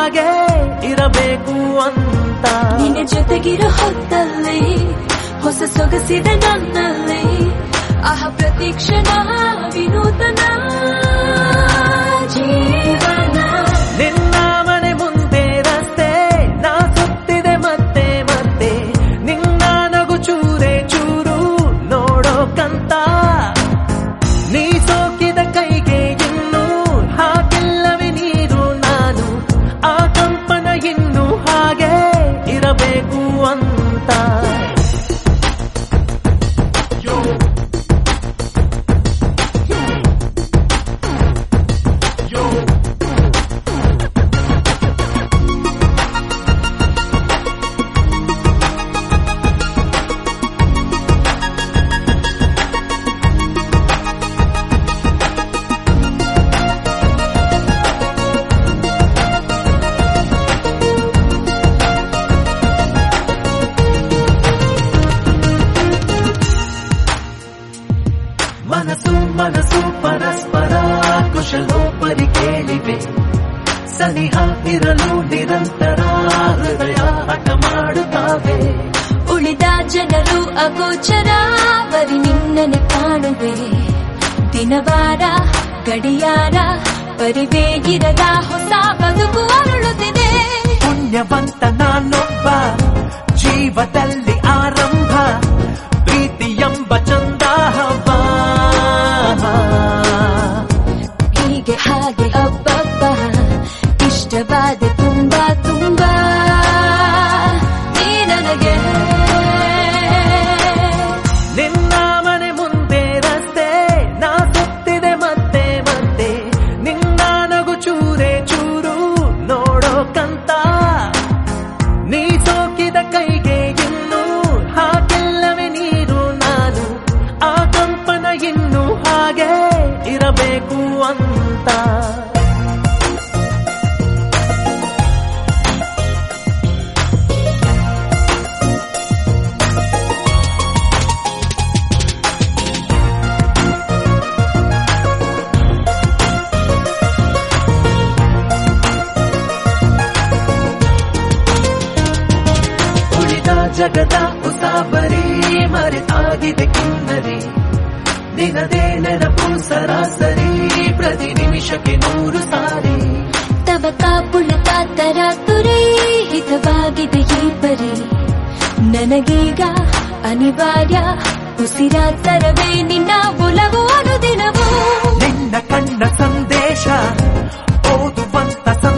ಹಾಗೆ ಇರಬೇಕು ಅಂತ ನಿನ್ನ ಜೊತೆಗಿರೋ ಹೊತ್ತಲ್ಲಿ ಹೊಸ ಸೊಗಸಿದೆ ನನ್ನಲ್ಲಿ ಆಹ ಪ್ರತೀಕ್ಷಣ ವಿನೂತನ ಜೀವನ ನಿನ್ನ ಮನೆ ಮುಂದೆ ರಸ್ತೆ ನಾ ಸುತ್ತಿದೆ ಮತ್ತೆ ಮತ್ತೆ ನಿನ್ನ ನಗು ಚೂರೆ ಚೂರು ನೋಡೋಕಂತ ನೀ ಸೋಕಿದ ಕೈಗೆ ಇನ್ನು ಹಾಕಿಲ್ಲವೇ ನೀರು ನಾನು ಆ ಕಂಪನ ಇನ್ನು ಹಾಗೆ ಇರಬೇಕು ಅಂತ ಮನಸ್ಸು ಮನಸ್ಸು ಪರಸ್ಪರ ಕುಶಲೋಪರಿ ಕೇಳಿವೆ ಸನಿಹ ಇರಲು ನಿರಂತರ ಹೃದಯ ಹಠ ಮಾಡುತ್ತಾವೆ ಉಳಿದ ಜನರು ಅಗೋಚರ ಬರಿ ನಿನ್ನನೆ ಕಾಣುವೆ ದಿನವಾರ ಗಡಿಯಾರ ಪರಿವೇಗಿರದ ಹೊಸ ಬದುಕು ಅರಳುತ್ತಿದೆ ಪುಣ್ಯವಂತ ನಾನೊಬ್ಬ ಜೀವದಲ್ಲಿ ಆರಂಭ ಪ್ರೀತಿ ಎಂಬ ಚಂದ ಹಬ್ಬ ಹೀಗೆ ಹಾಗೆ ಅಬ್ಬಬ್ಬ ಇಷ್ಟವಾದ ತುಂಬಾ ತುಂಬಾ ನೀ ನನಗೆ ನಿನ್ನ ಮನೆ ಮುಂದೆ ರಸ್ತೆ ನಾ ಸುತ್ತಿದೆ ಮತ್ತೆ ಮತ್ತೆ ನಿನ್ನ ನಗು ಚೂರೆ ಚೂರು ನೋಡೋಕಂತ ನೀ ಸೋಕಿದ ಕೈಗೆ ಇನ್ನು ಹಾಕಿಲ್ಲವೇ ನೀರು ನಾನು ಆ ಕಂಪನ ಇನ್ನು ಹಾಗೆ ಇರಬೇಕು ಅಂತ ಉಳಿದ ಜಗದ ಉಸಾಬರಿ ಮರೆತಾಗಿದೆ ಕಿನ್ನರಿ ನಿನದೇ ನೆನಪು ಸರಾಸರಿ ಪ್ರತಿ ನಿಮಿಷಕ್ಕೆ ನೂರು ಸಾರಿ ತಬಕ ಪುಳಕ ತರ ತುರಿ ಹಿತವಾಗಿದೆ ಈ ಪರಿ ನನಗೀಗ ಅನಿವಾರ್ಯ ಉಸಿರಾತರವೇ ನಿನ್ನ ಒಲವು ಅನುದಿನವೂ ನಿನ್ನ ಕಣ್ಣ ಸಂದೇಶ ಓದುವಂತ ಸಂದೇಶ